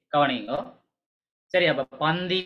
கவனிங்கோ சரி அப்ப பந்தி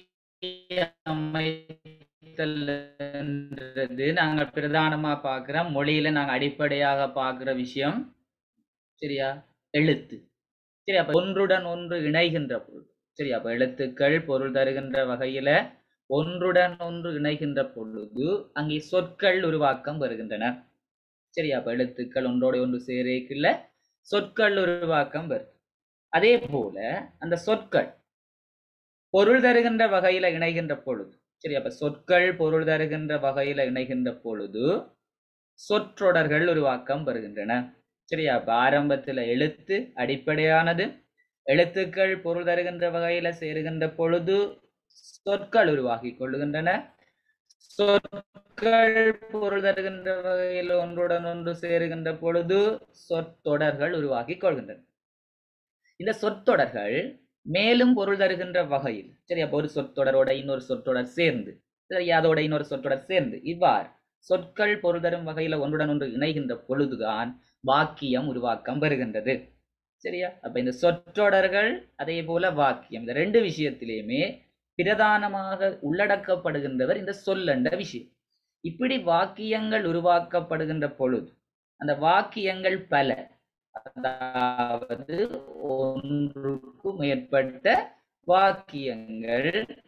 அமைத்தல்ன்றது நாங்கள் பிரதானமா பார்க்கிற மொழியில நாங்க அடிப்படையாக பார்க்கிற விஷயம் சரியா எழுத்து சரி அப்ப ஒன்றுடன் ஒன்று இணைகின்ற பொருள் சரி அப்ப எழுத்துக்கள் பொருள் தருகின்ற வகையில ஒன்றுடன் ஒன்று இணைகின்ற பொழுது அங்கே சொற்கள் உருவாக்கம் வருகின்றன சரி அப்ப எழுத்துக்கள் ஒன்றோடு ஒன்று சேரேக்குள்ள சொற்கள் உருவாக்கம் வருது அதே போல அந்த சொற்கள் பொருள் தருகின்ற வகையில இணைகின்ற பொழுது சரி அப்ப சொற்கள் பொருள் தருகின்ற வகையில இணைகின்ற பொழுது சொற்றொடர்கள் உருவாக்கம் வருகின்றன சரியா அப்ப ஆரம்பத்துல எழுத்து அடிப்படையானது எழுத்துக்கள் பொருள் தருகின்ற வகையில சேருகின்ற பொழுது சொற்கள் உருவாகி கொள்ளுகின்றன சொற்கள் பொருள் தருகின்ற வகையில் ஒன்றுடன் ஒன்று சேருகின்ற பொழுது சொற்றொடர்கள் உருவாகி கொள்கின்றன இந்த சொற்றொடர்கள் மேலும் பொருள் தருகின்ற வகையில் சரி அப்போ ஒரு சொற்றொடரோட இன்னொரு சொற்றொடர் சேர்ந்து சரி அதோட இன்னொரு சொற்றொடர் சேர்ந்து இவ்வாறு சொற்கள் பொருள் தரும் வகையில ஒன்றுடன் ஒன்று இணைகின்ற பொழுதுதான் வாக்கியம் உருவாக்கம் வருகின்றது சரியா அப்ப இந்த சொற்றொடர்கள் அதே போல வாக்கியம் இந்த ரெண்டு விஷயத்திலையுமே பிரதானமாக உள்ளடக்கப்படுகின்றவர் இந்த சொல்லண்ட விஷயம் இப்படி வாக்கியங்கள் உருவாக்கப்படுகின்ற பொழுது அந்த வாக்கியங்கள் பல அதாவது ஒன்றுக்கும் மேற்பட்ட வாக்கியங்கள்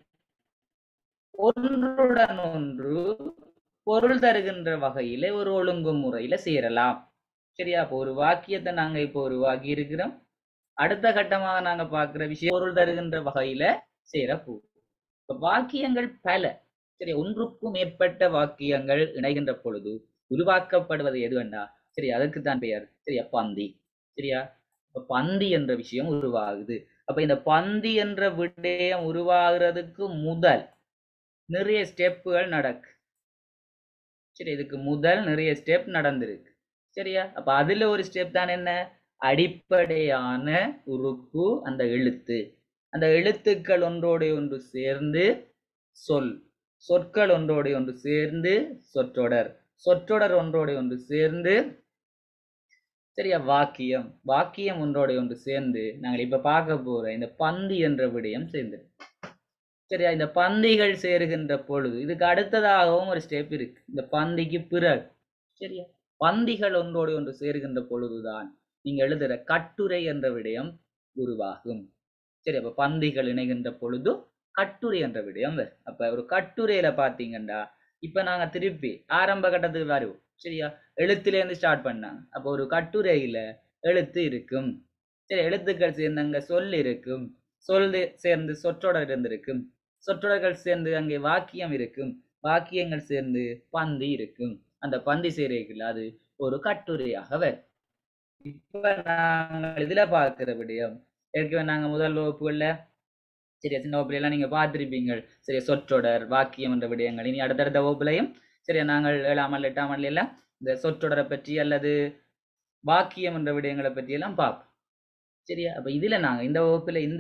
ஒன்றுடன் ஒன்று பொருள் தருகின்ற வகையில ஒரு ஒழுங்கு முறையில சேரலாம் சரியா அப்போ ஒரு வாக்கியத்தை நாங்க இப்போ உருவாக்கி இருக்கிறோம் அடுத்த கட்டமாக நாங்க பார்க்கிற விஷயம் பொருள் தருகின்ற வகையில சேரப்போகுது இப்ப வாக்கியங்கள் பல சரி ஒன்றுக்கும் மேற்பட்ட வாக்கியங்கள் இணைகின்ற பொழுது உருவாக்கப்படுவது எது வேண்டா சரி அதுக்கு தான் பெயர் சரியா பந்தி சரியா இப்ப பந்தி என்ற விஷயம் உருவாகுது அப்ப இந்த பந்தி என்ற விடயம் உருவாகிறதுக்கு முதல் நிறைய ஸ்டெப்புகள் நடக்கு சரி இதுக்கு முதல் நிறைய ஸ்டெப் நடந்திருக்கு சரியா அப்ப அதுல ஒரு ஸ்டெப் தான் என்ன அடிப்படையான உறுப்பு அந்த எழுத்து அந்த எழுத்துக்கள் ஒன்றோடு ஒன்று சேர்ந்து சொல் சொற்கள் ஒன்றோடு ஒன்று சேர்ந்து சொற்றொடர் சொற்றொடர் ஒன்றோடு ஒன்று சேர்ந்து சரியா வாக்கியம் வாக்கியம் ஒன்றோடு ஒன்று சேர்ந்து நாங்கள் இப்ப பார்க்க போற இந்த பந்தி என்ற விடயம் சேர்ந்து சரியா இந்த பந்திகள் சேருகின்ற பொழுது இதுக்கு அடுத்ததாகவும் ஒரு ஸ்டெப் இருக்கு இந்த பந்திக்கு பிறகு சரியா பந்திகள் ஒன்றோடு ஒன்று சேருகின்ற பொழுதுதான் நீங்க எழுதுற கட்டுரை என்ற விடயம் உருவாகும் சரி அப்ப பந்திகள் இணைகின்ற பொழுது கட்டுரை என்ற விடயம் வரும் அப்ப ஒரு கட்டுரையில பாத்தீங்கன்னா இப்ப நாங்க திருப்பி ஆரம்ப கட்டத்துக்கு வருவோம் சரியா எழுத்துல இருந்து ஸ்டார்ட் பண்ணாங்க அப்போ ஒரு கட்டுரையில எழுத்து இருக்கும் சரி எழுத்துக்கள் சேர்ந்து அங்க சொல் இருக்கும் சொல் சேர்ந்து சொற்றொடர் இருந்திருக்கும் சொற்றொடர்கள் சேர்ந்து அங்கே வாக்கியம் இருக்கும் வாக்கியங்கள் சேர்ந்து பந்தி இருக்கும் அந்த பந்தி சேரைகள் அது ஒரு கட்டுரையாக வரும் இப்ப நாங்கள் இதுல பார்க்கிற விடயம் ஏற்கனவே நாங்க முதல் வகுப்புகள்ல சரியா சின்ன வகுப்புல எல்லாம் நீங்க பார்த்திருப்பீங்க சரியா சொற்றொடர் வாக்கியம் என்ற விடயங்கள் இனி அடுத்தடுத்த வகுப்புலையும் சரியா நாங்கள் ஏழாம் ஆண்டு எட்டாம் ஆண்டுல எல்லாம் இந்த சொற்றொடரை பற்றி அல்லது வாக்கியம் என்ற விடயங்களை பற்றி எல்லாம் பார்ப்போம் சரியா அப்ப இதுல நாங்க இந்த வகுப்புல இந்த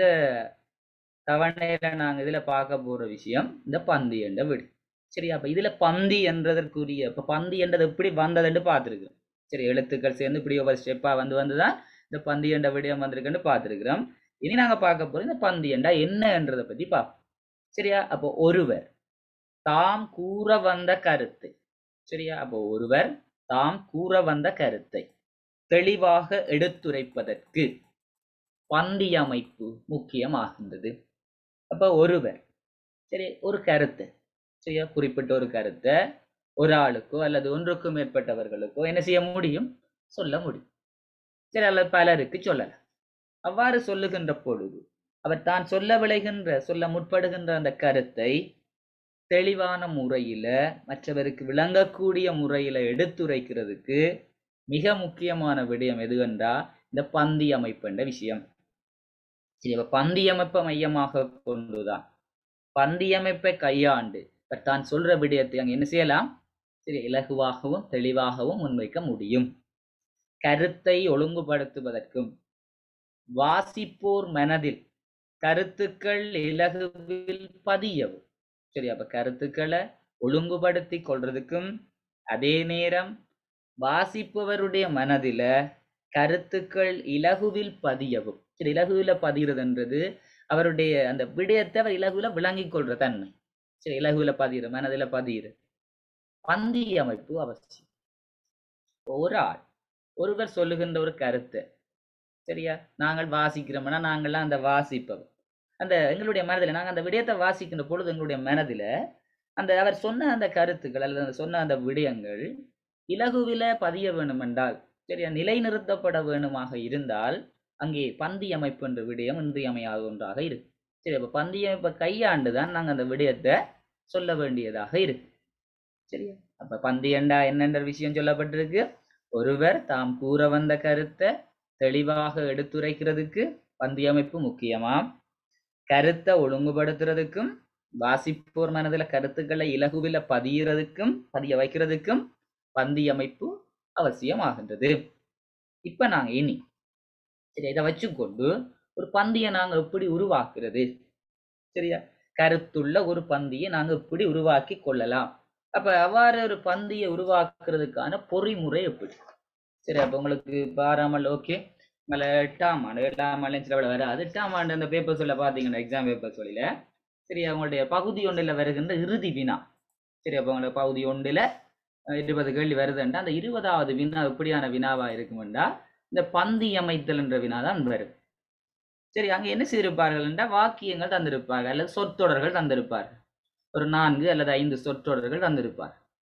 தவணையில நாங்க இதுல பார்க்க போற விஷயம் இந்த பந்தி என்ற விடு சரி அப்ப இதுல பந்தி என்றதற்குரிய இப்ப பந்தி என்றது எப்படி வந்ததுன்னு பார்த்திருக்கிறோம் சரி எழுத்துக்கள் சேர்ந்து இப்படி ஒவ்வொரு ஸ்டெப்பா வந்து வந்துதான் இந்த பந்தி என்ற விடயம் வந்திருக்குன்னு பார்த்திருக்கிறோம் இனி நாங்க பார்க்க போறோம் இந்த பந்தி என்றா என்னன்றதை பத்தி பார்ப்போம் சரியா அப்போ ஒருவர் தாம் கூற வந்த கருத்தை சரியா அப்போ ஒருவர் தாம் கூற வந்த கருத்தை தெளிவாக எடுத்துரைப்பதற்கு பந்தி அமைப்பு முக்கியமாகின்றது அப்ப ஒருவர் சரி ஒரு கருத்து சரியா குறிப்பிட்ட ஒரு கருத்தை ஒரு ஆளுக்கோ அல்லது ஒன்றுக்கும் மேற்பட்டவர்களுக்கோ என்ன செய்ய முடியும் சொல்ல முடியும் சரி அல்லது பலருக்கு சொல்லலாம் அவ்வாறு சொல்லுகின்ற பொழுது அவர் தான் சொல்ல விளைகின்ற சொல்ல முற்படுகின்ற அந்த கருத்தை தெளிவான முறையில மற்றவருக்கு விளங்கக்கூடிய முறையில எடுத்துரைக்கிறதுக்கு மிக முக்கியமான விடயம் எதுவென்றா இந்த பந்தி அமைப்பு என்ற விஷயம் சரி அப்ப பந்தி அமைப்பை மையமாக கொண்டுதான் பந்தி அமைப்பை கையாண்டு இவர் தான் சொல்ற விடயத்தை அங்க என்ன செய்யலாம் சரி இலகுவாகவும் தெளிவாகவும் முன்வைக்க முடியும் கருத்தை ஒழுங்குபடுத்துவதற்கும் வாசிப்போர் மனதில் கருத்துக்கள் இலகுவில் பதியவும் சரி அப்ப கருத்துக்களை ஒழுங்குபடுத்தி கொள்றதுக்கும் அதே நேரம் வாசிப்பவருடைய மனதில கருத்துக்கள் இலகுவில் பதியவும் சரி இலகுவில பதிகிறதுன்றது அவருடைய அந்த விடயத்தை அவர் இலகுல விளங்கிக் கொள்ற தன்மை சரி இலகுல பதிகிற மனதில பதிகிற பந்தி அமைப்பு அவசியம் ஒரு ஆள் ஒருவர் சொல்லுகின்ற ஒரு கருத்தை சரியா நாங்கள் வாசிக்கிறோம்னா நாங்கள்லாம் அந்த வாசிப்பவர் அந்த எங்களுடைய மனதில் நாங்கள் அந்த விடயத்தை வாசிக்கின்ற பொழுது எங்களுடைய மனதில் அந்த அவர் சொன்ன அந்த கருத்துக்கள் அல்லது அந்த சொன்ன அந்த விடயங்கள் இலகுவில பதிய வேண்டுமென்றால் சரியா நிலைநிறுத்தப்பட வேணுமாக இருந்தால் அங்கே பந்தி அமைப்பு என்ற விடயம் இன்றியமையாத ஒன்றாக இருக்கு சரி அப்போ பந்தி அமைப்பை கையாண்டு தான் நாங்கள் அந்த விடயத்தை சொல்ல வேண்டியதாக இருக்கு சரியா அப்ப பந்தி என்றா என்னென்ற விஷயம் சொல்லப்பட்டிருக்கு ஒருவர் தாம் கூற வந்த கருத்தை தெளிவாக எடுத்துரைக்கிறதுக்கு பந்தி அமைப்பு முக்கியமாம் கருத்தை ஒழுங்குபடுத்துறதுக்கும் வாசிப்போர் மனதில் கருத்துக்களை இலகுவில பதியறதுக்கும் பதிய வைக்கிறதுக்கும் பந்தி அமைப்பு அவசியமாகின்றது இப்ப நாங்க இனி சரி இதை வச்சுக்கொண்டு ஒரு பந்தியை நாங்க எப்படி உருவாக்குறது சரியா கருத்துள்ள ஒரு பந்தியை நாங்க எப்படி உருவாக்கி கொள்ளலாம் அப்ப அவ்வாறு ஒரு பந்தியை உருவாக்குறதுக்கான பொறிமுறை எப்படி சரி அப்ப உங்களுக்கு பாராமல் ஓகே உங்களை எட்டாம் ஆண்டு எட்டாம் ஆண்டு சில விட வராது எட்டாம் ஆண்டு அந்த பேப்பர் சொல்ல பார்த்தீங்கன்னா எக்ஸாம் பேப்பர் சொல்லில சரி அவங்களுடைய பகுதி ஒன்றில் வருகின்ற இறுதி வினா சரி அப்போ உங்களுக்கு பகுதி ஒன்றில் இருபது கேள்வி வருதுன்றா அந்த இருபதாவது வினா எப்படியான வினாவா இருக்குமெண்டா இந்த பந்தி அமைத்தல் என்ற வினா தான் வரும் சரி அங்க என்ன செய்திருப்பார்கள் என்றால் வாக்கியங்கள் தந்திருப்பார்கள் அல்லது சொற்றொடர்கள் தந்திருப்பார்கள் ஒரு நான்கு அல்லது ஐந்து சொற்றொடர்கள் தந்திருப்பார்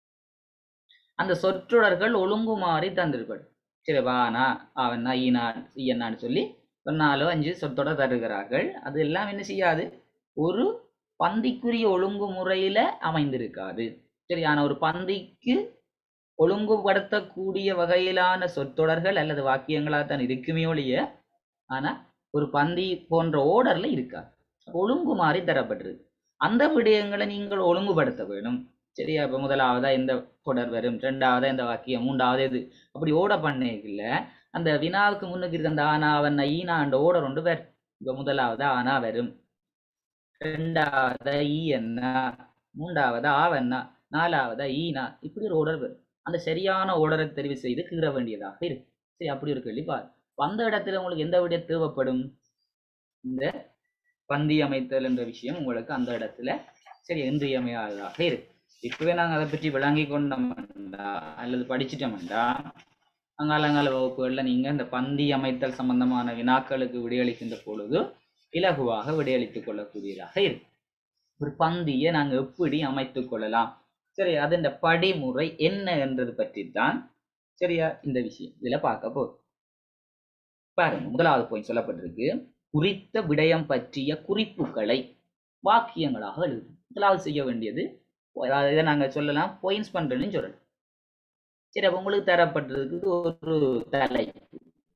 அந்த சொற்றொடர்கள் ஒழுங்குமாறி தந்திருப்பார் சரி வானா அவனா ஈனான் ஈயன்னான்னு சொல்லி ஒரு நாலோ அஞ்சு சொற்றொடர் தருகிறார்கள் அது எல்லாம் என்ன செய்யாது ஒரு பந்திக்குரிய ஒழுங்குமுறையில அமைந்திருக்காது சரி ஆனா ஒரு பந்திக்கு ஒழுங்குபடுத்தக்கூடிய வகையிலான சொற்றொடர்கள் அல்லது வாக்கியங்களாக தான் இருக்குமே ஒழிய ஆனா ஒரு பந்தி போன்ற ஓடர்ல இருக்காது ஒழுங்கு மாறி தரப்பட்டிருக்கு அந்த விடயங்களை நீங்கள் ஒழுங்குபடுத்த வேணும் சரியா இப்ப முதலாவதா இந்த தொடர் வரும் ரெண்டாவதா இந்த வாக்கியம் மூன்றாவது இது அப்படி ஓட பண்ணல அந்த வினாவுக்கு முன்னுக்கு இருக்க அந்த ஆனா அவன் ஈனா அந்த ஓடர் ஒன்று வரும் இப்ப முதலாவதா ஆனா வரும் ரெண்டாவதா ஈ என்ன மூன்றாவதா ஆவண்ணா நாலாவதா ஈனா இப்படி ஒரு ஓடர் வரும் அந்த சரியான ஓடரை தெரிவு செய்து கீற வேண்டியதாக இருக்கு சரி அப்படி ஒரு கேள்வி பாரு அந்த இடத்துல உங்களுக்கு எந்த விட தேவைப்படும் இந்த பந்தி அமைத்தல் என்ற விஷயம் உங்களுக்கு அந்த இடத்துல சரி இன்றியமையாததாக இருக்கு இப்பவே நாங்க அதை பற்றி விளங்கி கொண்டோம்டா அல்லது படிச்சிட்டோம்டா அங்காலங்கால வகுப்புகள்ல நீங்க இந்த பந்தி அமைத்தல் சம்பந்தமான வினாக்களுக்கு விடையளிக்கின்ற பொழுது இலகுவாக விடையளித்துக் கொள்ளக்கூடியதாக இருக்கு ஒரு பந்தியை நாங்க எப்படி அமைத்துக் கொள்ளலாம் சரி அது இந்த படிமுறை என்ன என்றது பற்றி தான் சரியா இந்த விஷயம் இதுல பார்க்க போகுது பாருங்க முதலாவது பாயிண்ட் சொல்லப்பட்டிருக்கு குறித்த விடயம் பற்றிய குறிப்புகளை வாக்கியங்களாக எழுது முதலாவது செய்ய வேண்டியது அதாவது இதை நாங்க சொல்லலாம் பாயிண்ட்ஸ் பண்றேன்னு சொல்லலாம் சரி அப்ப உங்களுக்கு தரப்பட்டிருக்கு ஒரு தலைப்பு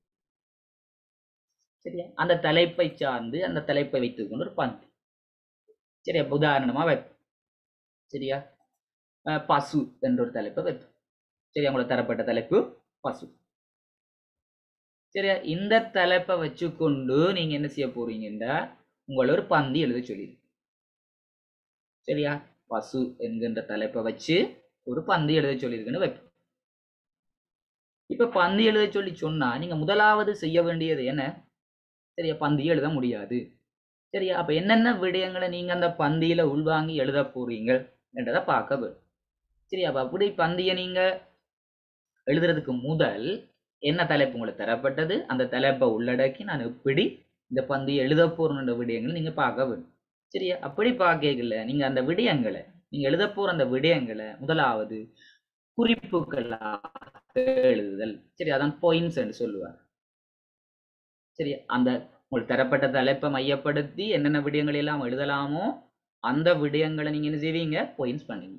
சரியா அந்த தலைப்பை சார்ந்து அந்த தலைப்பை வைத்துக்கொண்டு ஒரு பந்து சரி அப்ப உதாரணமா வைப்போம் சரியா அஹ் பசு என்ற ஒரு தலைப்பை வைப்போம் சரியா உங்களுக்கு தரப்பட்ட தலைப்பு பசு சரியா இந்த தலைப்பை வச்சுக்கொண்டு நீங்க என்ன செய்ய போறீங்கன்னா உங்களை ஒரு பந்தி எழுத சொல்லி சரியா பசு என்கின்ற தலைப்பை வச்சு ஒரு பந்தி எழுத சொல்லியிருக்குன்னு வைப்போம் இப்ப பந்தி எழுத சொல்லி சொன்னா நீங்க முதலாவது செய்ய வேண்டியது என்ன சரியா பந்தி எழுத முடியாது சரியா அப்ப என்னென்ன விடயங்களை நீங்க அந்த பந்தியில உள்வாங்கி எழுத போறீங்க என்றதை பார்க்க வேணும் சரி அப்ப அப்படி பந்தியை நீங்க எழுதுறதுக்கு முதல் என்ன தலைப்பு உங்களுக்கு தரப்பட்டது அந்த தலைப்பை உள்ளடக்கி நான் எப்படி இந்த பந்தியை எழுத போறேன்ற விடயங்களை நீங்க பார்க்க வேணும் சரியா அப்படி பார்க்கல நீங்க அந்த விடயங்களை நீங்க எழுத போற அந்த விடயங்களை முதலாவது குறிப்புகளாக எழுதுதல் சரி அதான் பாயிண்ட்ஸ் என்று சொல்லுவார் சரி அந்த உங்களுக்கு தரப்பட்ட தலைப்பை மையப்படுத்தி என்னென்ன விடயங்கள் எல்லாம் எழுதலாமோ அந்த விடயங்களை நீங்க என்ன செய்வீங்க பாயிண்ட்ஸ் பண்ணுவீங்க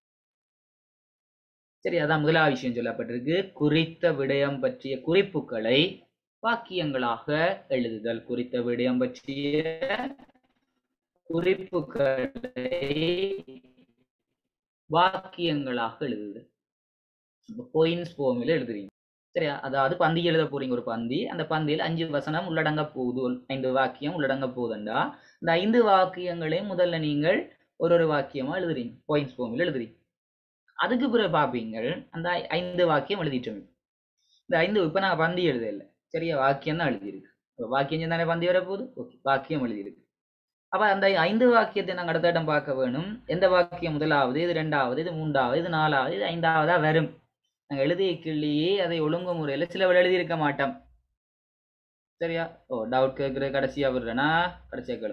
சரி அதான் முதலாவது விஷயம் சொல்லப்பட்டிருக்கு குறித்த விடயம் பற்றிய குறிப்புகளை வாக்கியங்களாக எழுதுதல் குறித்த விடயம் பற்றிய குறிப்புகளை வாக்கியங்களாக எழுதுதல் பாயிண்ட்ஸ் போமில் எழுதுறீங்க சரியா அதாவது பந்தி எழுத போறீங்க ஒரு பந்தி அந்த பந்தியில் அஞ்சு வசனம் உள்ளடங்க போகுது ஐந்து வாக்கியம் உள்ளடங்க போகுதுண்டா இந்த ஐந்து வாக்கியங்களையும் முதல்ல நீங்கள் ஒரு ஒரு வாக்கியமா எழுதுறீங்க பாயிண்ட்ஸ் போமில் எழுதுறீங்க அதுக்கு பிறகு பார்ப்பீங்க அந்த ஐந்து வாக்கியம் எழுதிட்டோம் இந்த ஐந்து இப்போ நான் பந்தி எழுதல சரியா வாக்கியம் தான் எழுதியிருக்கு வாக்கியம் தானே பந்தி வரப்போகுது ஓகே வாக்கியம் எழுதியிருக்கு அப்ப அந்த ஐந்து வாக்கியத்தை நாங்கள் அடுத்த இடம் பார்க்க வேணும் எந்த வாக்கியம் முதலாவது இது ரெண்டாவது இது மூன்றாவது இது நாலாவது இது ஐந்தாவதா வரும் நாங்கள் எழுதிய கிள்ளியே அதை ஒழுங்கு முறையில சில எழுதியிருக்க மாட்டோம் சரியா ஓ டவுட் கேட்குற கடைசியா விடுறேனா கடைசியா கேளு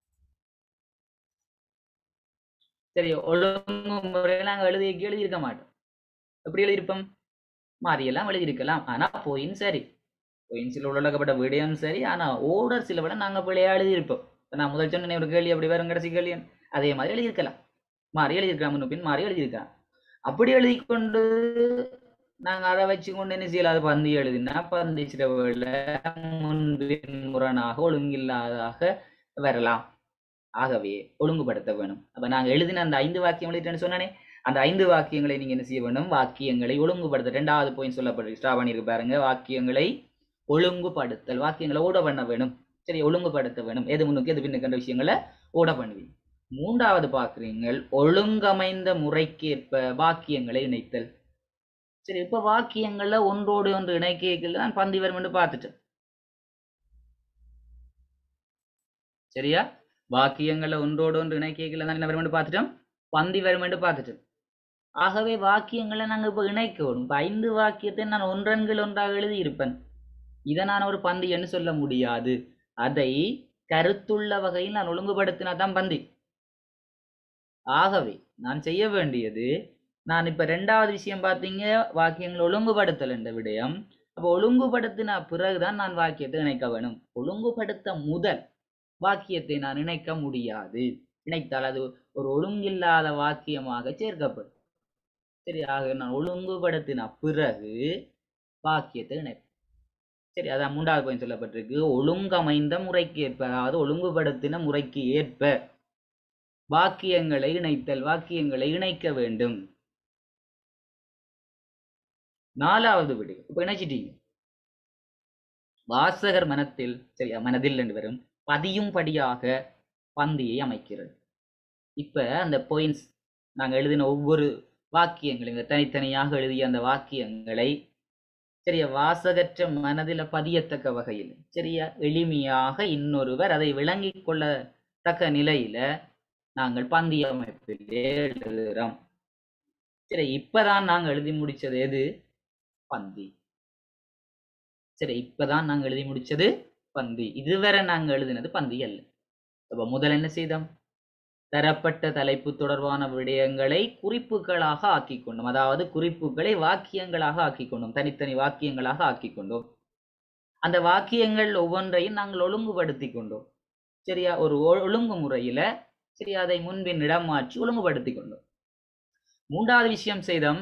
சரி ஒழுங்கு முறையில் நாங்கள் எழுதிய எழுதியிருக்க மாட்டோம் எப்படி எழுதியிருப்போம் மாறியெல்லாம் எழுதியிருக்கலாம் ஆனா போயின் சரி போயின்ஸில் உள்ளடக்கப்பட்ட விடயம் சரி ஆனா ஓர்டர் சில விட நாங்க பிள்ளையா எழுதியிருப்போம் இப்ப நான் முதல் சொன்ன ஒரு கேள்வி அப்படி வரும் கடைசி கேள்வி அதே மாதிரி எழுதியிருக்கலாம் மாறி எழுதியிருக்கலாம் முன்னுப்பின் மாறி எழுதியிருக்கலாம் அப்படி எழுதி கொண்டு நாங்க அதை வச்சு கொண்டு என்ன செய்யலாம் பந்தி எழுதினா பந்தி சில வேளை முன்பின் முரணாக ஒழுங்கில்லாதாக வரலாம் ஆகவே ஒழுங்குபடுத்த வேணும் அப்ப நாங்க எழுதின அந்த ஐந்து வாக்கியம் எழுதிட்டேன்னு சொன்னானே அந்த ஐந்து வாக்கியங்களை நீங்க என்ன செய்ய வேணும் வாக்கியங்களை ஒழுங்குபடுத்த ரெண்டாவது பாயிண்ட் சொல்லப்பட்டு ஸ்டா பண்ணியிருக்கு பாருங்க வாக்கியங்களை ஒழுங்குபடுத்தல் வாக்கியங்களை ஓட பண்ண வேணும் சரி ஒழுங்குபடுத்த வேணும் எது முன்னுக்கு எது பின்னுக்குன்ற விஷயங்களை ஓட பண்ணுவீங்க மூன்றாவது பார்க்குறீங்கள் ஒழுங்கமைந்த முறைக்கேற்ப வாக்கியங்களை இணைத்தல் சரி இப்ப வாக்கியங்கள்ல ஒன்றோடு ஒன்று இணைக்கல நான் பந்தி வரும்னு பார்த்துட்டேன் சரியா வாக்கியங்கள்ல ஒன்றோடு ஒன்று இணைக்கல தான் என்ன வரும்னு பார்த்துட்டோம் பந்தி வரும்னு பார்த்துட்டோம் ஆகவே வாக்கியங்களை நாங்க இப்ப இணைக்கணும் இப்ப ஐந்து வாக்கியத்தை நான் ஒன்றன்கள் ஒன்றாக எழுதி இருப்பேன் இதை நான் ஒரு பந்தி என்று சொல்ல முடியாது அதை கருத்துள்ள வகையில் நான் ஒழுங்குபடுத்தினா தான் பந்தி ஆகவே நான் செய்ய வேண்டியது நான் இப்ப ரெண்டாவது விஷயம் பார்த்தீங்க வாக்கியங்கள் ஒழுங்குபடுத்தல் என்ற விடயம் அப்போ ஒழுங்குபடுத்தின பிறகுதான் நான் வாக்கியத்தை இணைக்க வேணும் ஒழுங்குபடுத்த முதல் வாக்கியத்தை நான் இணைக்க முடியாது இணைத்தால் அது ஒரு ஒழுங்கில்லாத வாக்கியமாக சேர்க்கப்படும் சரி ஆக நான் ஒழுங்குபடுத்தின பிறகு வாக்கியத்தை இணைப்பேன் சரி அதான் மூன்றாவது பாயிண்ட் சொல்லப்பட்டிருக்கு ஒழுங்கமைந்த முறைக்கு ஏற்ப அதாவது ஒழுங்குபடுத்தின முறைக்கு ஏற்ப வாக்கியங்களை இணைத்தல் வாக்கியங்களை இணைக்க வேண்டும் நாலாவது விடு இப்ப இணைச்சிட்டீங்க வாசகர் மனத்தில் சரியா மனதில் என்று வரும் பதியும் படியாக பந்தியை அமைக்கிறது இப்ப அந்த பாயிண்ட்ஸ் நாங்க எழுதின ஒவ்வொரு வாக்கியங்கள் இந்த தனித்தனியாக எழுதிய அந்த வாக்கியங்களை சரியா வாசகற்ற மனதில பதியத்தக்க வகையில் சரியா எளிமையாக இன்னொருவர் அதை விளங்கிக் கொள்ளத்தக்க நிலையில நாங்கள் பந்தி அமைப்பிலே எழுதுகிறோம் சரி இப்பதான் நாங்க எழுதி முடிச்சது எது பந்தி சரி இப்பதான் நாங்க எழுதி முடிச்சது பந்தி இதுவரை நாங்க எழுதினது பந்தி அல்ல அப்ப முதல் என்ன செய்தோம் தரப்பட்ட தலைப்பு தொடர்பான விடயங்களை குறிப்புகளாக ஆக்கிக் கொண்டோம் அதாவது குறிப்புகளை வாக்கியங்களாக ஆக்கிக் கொண்டோம் தனித்தனி வாக்கியங்களாக ஆக்கிக் கொண்டோம் அந்த வாக்கியங்கள் ஒவ்வொன்றையும் நாங்கள் ஒழுங்குபடுத்தி கொண்டோம் சரியா ஒரு ஒ- ஒழுங்கு முறையில சரி அதை முன்பின் இடம் மாற்றி ஒழுங்குபடுத்தி கொண்டோம் மூன்றாவது விஷயம் செய்தோம்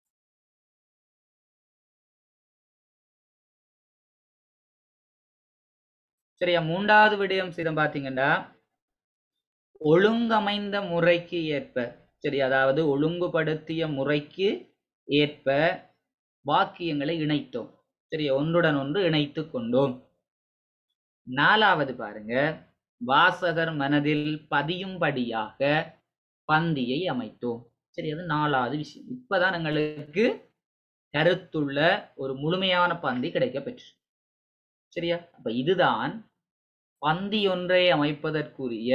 சரியா மூன்றாவது விடயம் செய்தோம் பாத்தீங்கன்னா ஒழுங்கமைந்த முறைக்கு ஏற்ப சரி அதாவது ஒழுங்குபடுத்திய முறைக்கு ஏற்ப வாக்கியங்களை இணைத்தோம் சரி ஒன்றுடன் ஒன்று இணைத்து கொண்டோம் நாலாவது பாருங்க வாசகர் மனதில் பதியும்படியாக பந்தியை அமைத்தோம் சரி அது நாலாவது விஷயம் இப்பதான் எங்களுக்கு கருத்துள்ள ஒரு முழுமையான பந்தி கிடைக்க பெற்று சரியா அப்ப இதுதான் பந்தி ஒன்றை அமைப்பதற்குரிய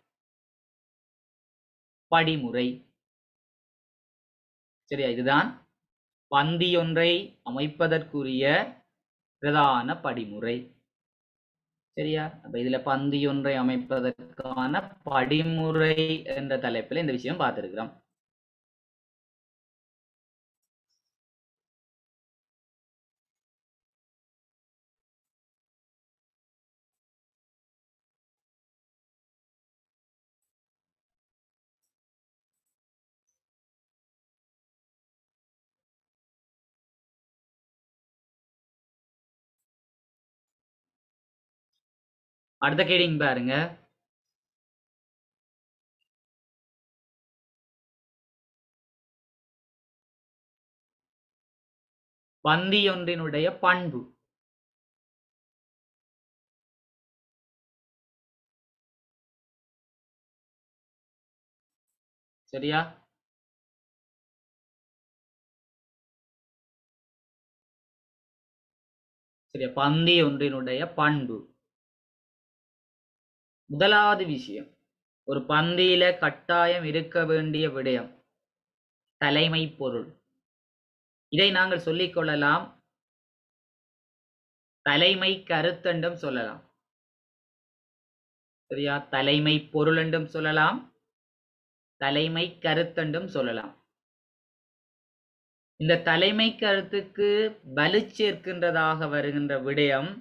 படிமுறை சரியா இதுதான் பந்தி ஒன்றை அமைப்பதற்குரிய பிரதான படிமுறை சரியா அப்ப இதுல பந்தி ஒன்றை அமைப்பதற்கான படிமுறை என்ற தலைப்பில் இந்த விஷயம் பார்த்திருக்கிறோம் அடுத்த கேடிங் பாருங்க பந்தி ஒன்றினுடைய பண்பு சரியா சரியா பந்தி ஒன்றினுடைய பண்பு முதலாவது விஷயம் ஒரு பந்தியில கட்டாயம் இருக்க வேண்டிய விடயம் தலைமை பொருள் இதை நாங்கள் சொல்லிக் கொள்ளலாம் தலைமை கருத்தென்றும் சொல்லலாம் சரியா தலைமை பொருள் என்றும் சொல்லலாம் தலைமை கருத்தென்றும் சொல்லலாம் இந்த தலைமை கருத்துக்கு வலு சேர்க்கின்றதாக வருகின்ற விடயம்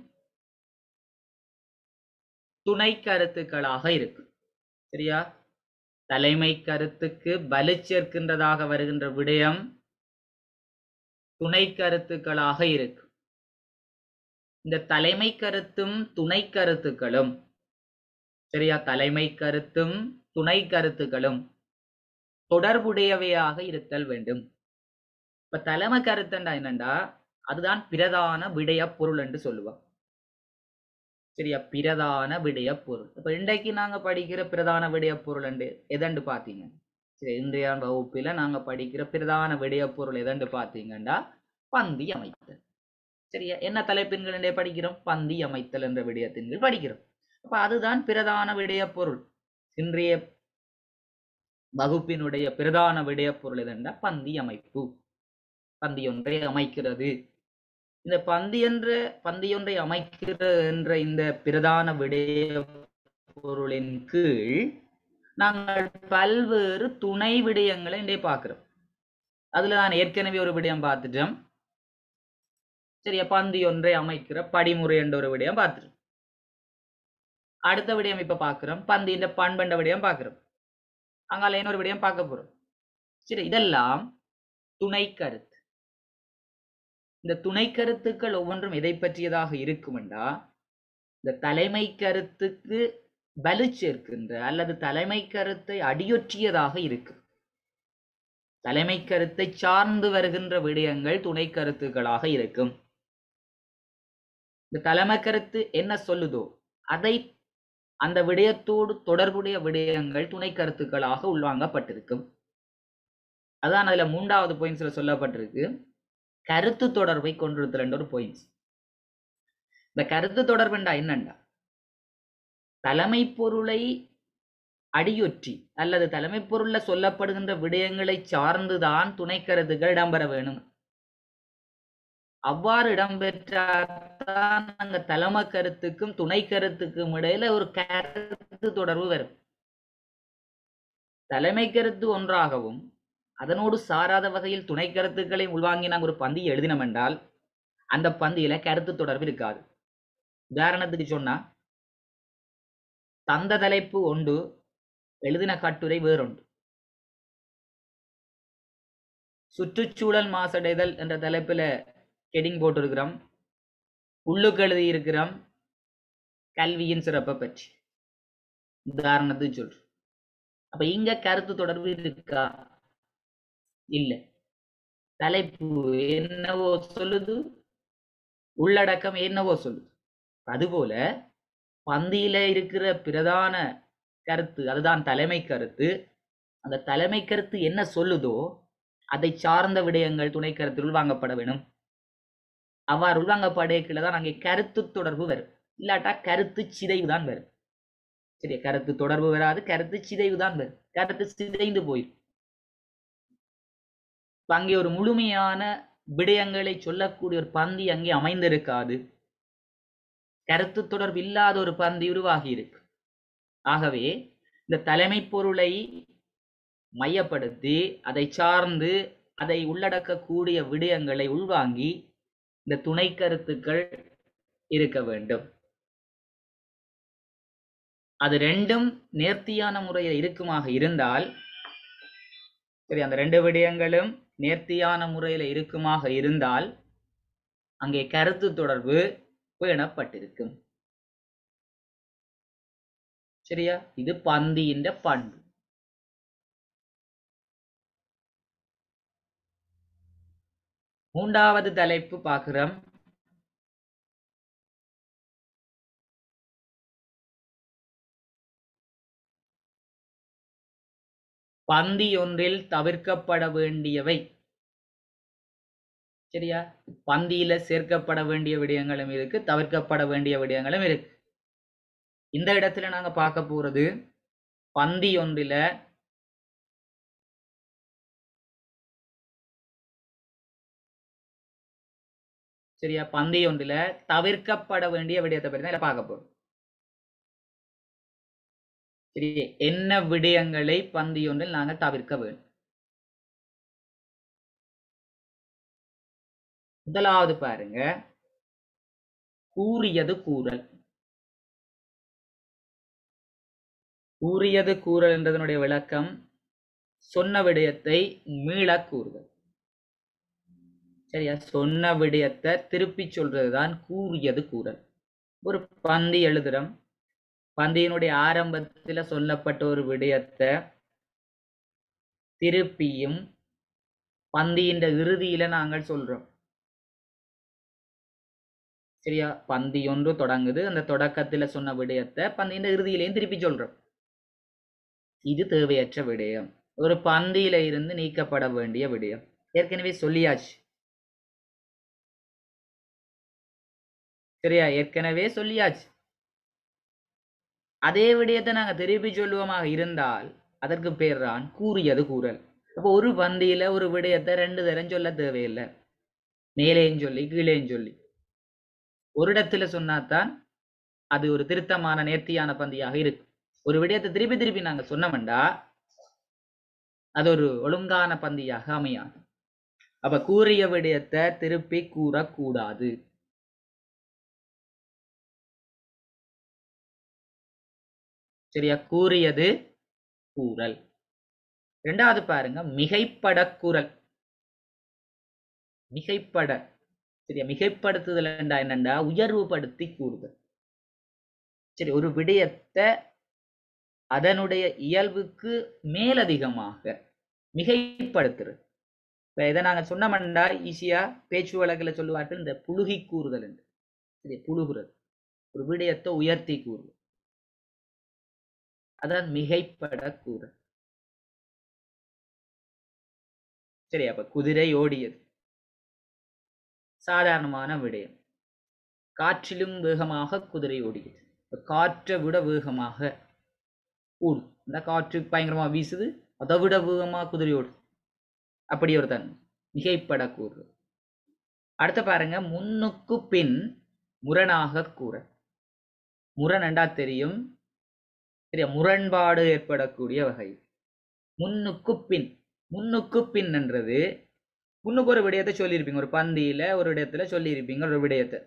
துணை கருத்துக்களாக இருக்கு சரியா தலைமை கருத்துக்கு வலு சேர்க்கின்றதாக வருகின்ற விடயம் துணை கருத்துக்களாக இருக்கு இந்த தலைமை கருத்தும் துணை கருத்துக்களும் சரியா தலைமை கருத்தும் துணை கருத்துக்களும் தொடர்புடையவையாக இருத்தல் வேண்டும் இப்ப தலைமை கருத்துண்டா என்னண்டா அதுதான் பிரதான விடய பொருள் என்று சொல்லுவான் சரியா பிரதான விடய பொருள் இப்ப இன்றைக்கு நாங்க படிக்கிற பிரதான விடய பொருள் என்று எதண்டு பாத்தீங்க சரி இன்றைய வகுப்பில நாங்க படிக்கிற பிரதான விடய பொருள் எதண்டு பாத்தீங்கன்னா பந்தி அமைத்தல் சரியா என்ன தலைப்பின்கள் படிக்கிறோம் பந்தி அமைத்தல் என்ற விடயத்தின் கீழ் படிக்கிறோம் அப்ப அதுதான் பிரதான விடய பொருள் இன்றைய வகுப்பினுடைய பிரதான விடய பொருள் எதென்றா பந்தி அமைப்பு பந்தி ஒன்றை அமைக்கிறது இந்த பந்தி என்ற பந்தி ஒன்றை அமைக்கிற என்ற இந்த பிரதான விடய பொருளின் கீழ் நாங்கள் பல்வேறு துணை விடயங்களை இன்றைய பார்க்கிறோம் அதுல நான் ஏற்கனவே ஒரு விடயம் பார்த்துட்டோம் சரியா பந்தி ஒன்றை அமைக்கிற படிமுறை என்ற ஒரு விடயம் பார்த்துட்டோம் அடுத்த விடயம் இப்ப பார்க்கிறோம் பந்தியின் பண்பண்ட விடயம் பார்க்கிறோம் அங்கால இன்னொரு விடயம் பார்க்க போறோம் சரி இதெல்லாம் துணை கருத்து இந்த துணை கருத்துக்கள் ஒவ்வொன்றும் எதை பற்றியதாக இருக்குமெண்டா இந்த தலைமை கருத்துக்கு வலு சேர்க்கின்ற அல்லது தலைமை கருத்தை அடியொற்றியதாக இருக்கு தலைமை கருத்தை சார்ந்து வருகின்ற விடயங்கள் துணை கருத்துக்களாக இருக்கும் இந்த தலைமை கருத்து என்ன சொல்லுதோ அதை அந்த விடயத்தோடு தொடர்புடைய விடயங்கள் துணை கருத்துக்களாக உள்வாங்கப்பட்டிருக்கும் அதான் அதுல மூன்றாவது பாயிண்ட்ஸ்ல சொல்லப்பட்டிருக்கு கருத்து தொடர்பை கொண்டிருத்தல் என்ற ஒரு பாயிண்ட்ஸ் இந்த கருத்து தொடர்புண்டா என்னண்டா தலைமை பொருளை அடியொற்றி அல்லது தலைமை பொருள்ல சொல்லப்படுகின்ற விடயங்களை சார்ந்துதான் துணை கருத்துக்கள் இடம்பெற வேணும் அவ்வாறு இடம்பெற்றால்தான் அங்க தலைமை கருத்துக்கும் துணை கருத்துக்கும் இடையில ஒரு கருத்து தொடர்பு வரும் தலைமை கருத்து ஒன்றாகவும் அதனோடு சாராத வகையில் துணை கருத்துக்களை உள்வாங்கி நாங்கள் ஒரு பந்தி எழுதினோம் என்றால் அந்த பந்தியில கருத்து தொடர்பு இருக்காது உதாரணத்துக்கு சொன்னா தந்த தலைப்பு ஒன்று எழுதின கட்டுரை வேறொன்று சுற்றுச்சூழல் மாசடைதல் என்ற தலைப்புல ஹெடிங் போட்டிருக்கிறோம் உள்ளுக்கு எழுதி இருக்கிறோம் கல்வியின் சிறப்பை பற்றி உதாரணத்துக்கு சொல்றோம் அப்ப இங்க கருத்து தொடர்பு இருக்கா இல்ல தலைப்பு என்னவோ சொல்லுது உள்ளடக்கம் என்னவோ சொல்லுது அதுபோல பந்தியில இருக்கிற பிரதான கருத்து அதுதான் தலைமை கருத்து அந்த தலைமை கருத்து என்ன சொல்லுதோ அதை சார்ந்த விடயங்கள் துணை கருத்தில் உள்வாங்கப்பட வேணும் அவ்வாறு உள்வாங்கப்படையில தான் அங்கே கருத்து தொடர்பு வரும் இல்லாட்டா கருத்து சிதைவு தான் வரும் சரி கருத்து தொடர்பு வராது கருத்து சிதைவு தான் வரும் கருத்து சிதைந்து போயிடும் இப்ப அங்கே ஒரு முழுமையான விடயங்களை சொல்லக்கூடிய ஒரு பந்தி அங்கே அமைந்திருக்காது கருத்து தொடர்பு இல்லாத ஒரு பந்தி உருவாகி இருக்கு ஆகவே இந்த தலைமை பொருளை மையப்படுத்தி அதை சார்ந்து அதை உள்ளடக்கக்கூடிய விடயங்களை உள்வாங்கி இந்த துணை கருத்துக்கள் இருக்க வேண்டும் அது ரெண்டும் நேர்த்தியான முறையில் இருக்குமாக இருந்தால் சரி அந்த ரெண்டு விடயங்களும் நேர்த்தியான முறையில் இருக்குமாக இருந்தால் அங்கே கருத்து தொடர்பு பேணப்பட்டிருக்கும் சரியா இது பந்தியின் பண்பு மூன்றாவது தலைப்பு பார்க்கிறோம் பந்தி ஒன்றில் தவிர்க்கப்பட வேண்டியவை சரியா பந்தியில சேர்க்கப்பட வேண்டிய விடயங்களும் இருக்கு தவிர்க்கப்பட வேண்டிய விடயங்களும் இருக்கு இந்த இடத்துல நாங்க பார்க்க போறது பந்தி ஒன்றில சரியா பந்தி ஒன்றில தவிர்க்கப்பட வேண்டிய விடயத்தை பற்றி தான் இதுல பார்க்க போறோம் சரி என்ன விடயங்களை பந்தி ஒன்றில் நாங்கள் தவிர்க்க வேண்டும் முதலாவது பாருங்க கூறியது கூறல் கூறியது கூறல் என்றதனுடைய விளக்கம் சொன்ன விடயத்தை மீள கூறுதல் சரியா சொன்ன விடயத்தை திருப்பி சொல்றதுதான் கூறியது கூறல் ஒரு பந்தி எழுதுறோம் பந்தியினுடைய ஆரம்பத்துல சொல்லப்பட்ட ஒரு விடயத்தை திருப்பியும் பந்தியின் இறுதியில நாங்கள் சொல்றோம் சரியா பந்தி ஒன்று தொடங்குது அந்த தொடக்கத்துல சொன்ன விடயத்தை பந்தியின் இறுதியிலையும் திருப்பி சொல்றோம் இது தேவையற்ற விடயம் ஒரு பந்தியில இருந்து நீக்கப்பட வேண்டிய விடயம் ஏற்கனவே சொல்லியாச்சு சரியா ஏற்கனவே சொல்லியாச்சு அதே விடயத்தை நாங்க திருப்பி சொல்லுவோமாக இருந்தால் அதற்கு பேர் தான் கூறியது கூறல் அப்போ ஒரு பந்தியில ஒரு விடயத்தை ரெண்டு தரம் சொல்ல தேவையில்லை மேலேயும் சொல்லி கீழேயும் சொல்லி ஒரு இடத்துல சொன்னாதான் அது ஒரு திருத்தமான நேர்த்தியான பந்தியாக இருக்கு ஒரு விடயத்தை திருப்பி திருப்பி நாங்க சொன்னோம்டா அது ஒரு ஒழுங்கான பந்தியாக அமையாது அப்ப கூறிய விடயத்தை திருப்பி கூறக்கூடாது சரியா கூறியது கூறல் ரெண்டாவது பாருங்க மிகைப்பட கூறல் மிகைப்பட சரியா மிகைப்படுத்துதல் என்றா என்னண்டா உயர்வுபடுத்தி கூறுதல் சரி ஒரு விடயத்தை அதனுடைய இயல்புக்கு மேலதிகமாக மிகைப்படுத்துறது இப்ப இதை நாங்க சொன்னோம்னா ஈஸியா பேச்சு வழக்கில் சொல்லுவார்கள் இந்த புழுகி கூறுதல் என்று சரி புழுகுறது ஒரு விடயத்தை உயர்த்தி கூறுதல் அதான் மிகைப்பட கூறல் சரி அப்ப குதிரை ஓடியது சாதாரணமான விடயம் காற்றிலும் வேகமாக குதிரை ஓடியது இப்ப காற்றை விட வேகமாக ஓடும் இந்த காற்று பயங்கரமா வீசுது அதை விட வேகமா குதிரை ஓடும் அப்படி ஒரு தன்மை மிகைப்பட கூறு அடுத்து பாருங்க முன்னுக்கு பின் முரணாக கூற முரணண்டா தெரியும் சரியா முரண்பாடு ஏற்படக்கூடிய வகை முன்னுக்கு பின் முன்னுக்கு பின் என்றது முன்னுக்கு ஒரு விடயத்தை சொல்லியிருப்பீங்க ஒரு பந்தியில ஒரு இடத்துல சொல்லியிருப்பீங்க ஒரு விடயத்தை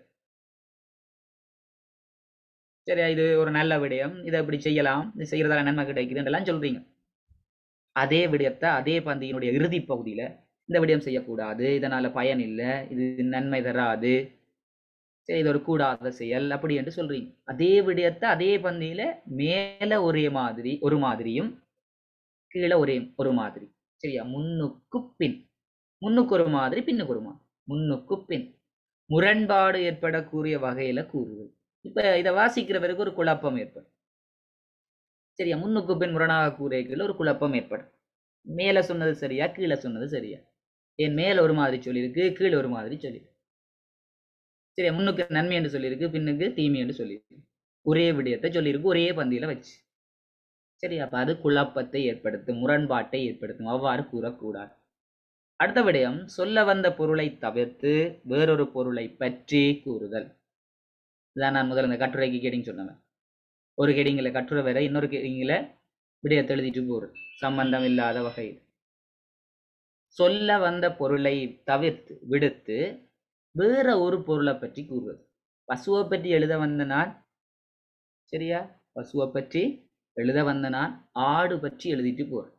சரியா இது ஒரு நல்ல விடயம் இதை இப்படி செய்யலாம் இது செய்யறதால நன்மை கிடைக்குதுன்றெல்லாம் சொல்றீங்க அதே விடயத்தை அதே பந்தியினுடைய இறுதி பகுதியில இந்த விடயம் செய்யக்கூடாது இதனால பயன் இல்லை இது நன்மை தராது சரி இது ஒரு கூடாத செயல் அப்படி என்று சொல்றீங்க அதே விடயத்தை அதே பந்தியில மேல ஒரே மாதிரி ஒரு மாதிரியும் கீழே ஒரே ஒரு மாதிரி சரியா முன்னுக்கு பின் முன்னுக்கு ஒரு மாதிரி பின்னுக்கு ஒரு மாதிரி முன்னுக்கு பின் முரண்பாடு ஏற்படக்கூடிய வகையில கூறுவது இப்ப இதை வாசிக்கிறவருக்கு ஒரு குழப்பம் ஏற்படும் சரியா முன்னுக்கு பின் முரணாக கூறுகைகள் ஒரு குழப்பம் ஏற்படும் மேல சொன்னது சரியா கீழே சொன்னது சரியா ஏன் மேல ஒரு மாதிரி சொல்லியிருக்கு கீழே ஒரு மாதிரி சொல்லியிருக்கு சரியா முன்னுக்கு நன்மை என்று சொல்லியிருக்கு பின்னுக்கு தீமை என்று சொல்லியிருக்கு ஒரே விடயத்தை சொல்லியிருக்கு ஒரே பந்தியில வச்சு சரி அப்ப அது குழப்பத்தை ஏற்படுத்தும் முரண்பாட்டை ஏற்படுத்தும் அவ்வாறு கூறக்கூடாது அடுத்த விடயம் சொல்ல வந்த பொருளை தவிர்த்து வேறொரு பொருளை பற்றி கூறுதல் இதான் நான் முதல்ல இந்த கட்டுரைக்கு கேடிங் சொன்னேன் ஒரு கெடிங்கில் கட்டுரை வேற இன்னொரு கெடிங்கில் விடயத்தை எழுதிட்டு போறது சம்பந்தம் இல்லாத வகையில் சொல்ல வந்த பொருளை தவிர்த்து விடுத்து வேற ஒரு பொருளை பற்றி கூறுவது பசுவை பற்றி எழுத வந்த நான் சரியா பசுவை பற்றி எழுத வந்த நான் ஆடு பற்றி எழுதிட்டு போறேன்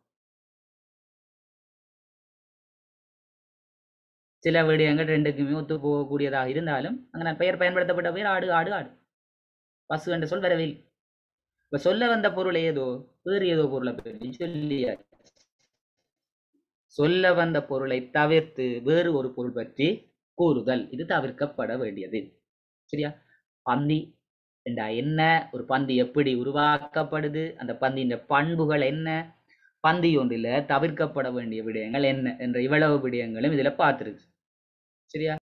சில விடயங்கள் ரெண்டுக்குமே ஒத்து போகக்கூடியதாக இருந்தாலும் அங்கே நான் பெயர் பயன்படுத்தப்பட்ட பெயர் ஆடு ஆடு ஆடு பசு என்ற சொல் வரவே இல்லை இப்ப சொல்ல வந்த பொருள் ஏதோ வேறு ஏதோ பொருளை பற்றி சொல்லியாச்சு சொல்ல வந்த பொருளை தவிர்த்து வேறு ஒரு பொருள் பற்றி கூறுதல் இது தவிர்க்கப்பட வேண்டியது சரியா பந்தி என்றா என்ன ஒரு பந்தி எப்படி உருவாக்கப்படுது அந்த பந்தியின் பண்புகள் என்ன பந்தி ஒன்றில் தவிர்க்கப்பட வேண்டிய விடயங்கள் என்ன என்ற இவ்வளவு விடயங்களும் இதுல பார்த்துருக்கு சரியா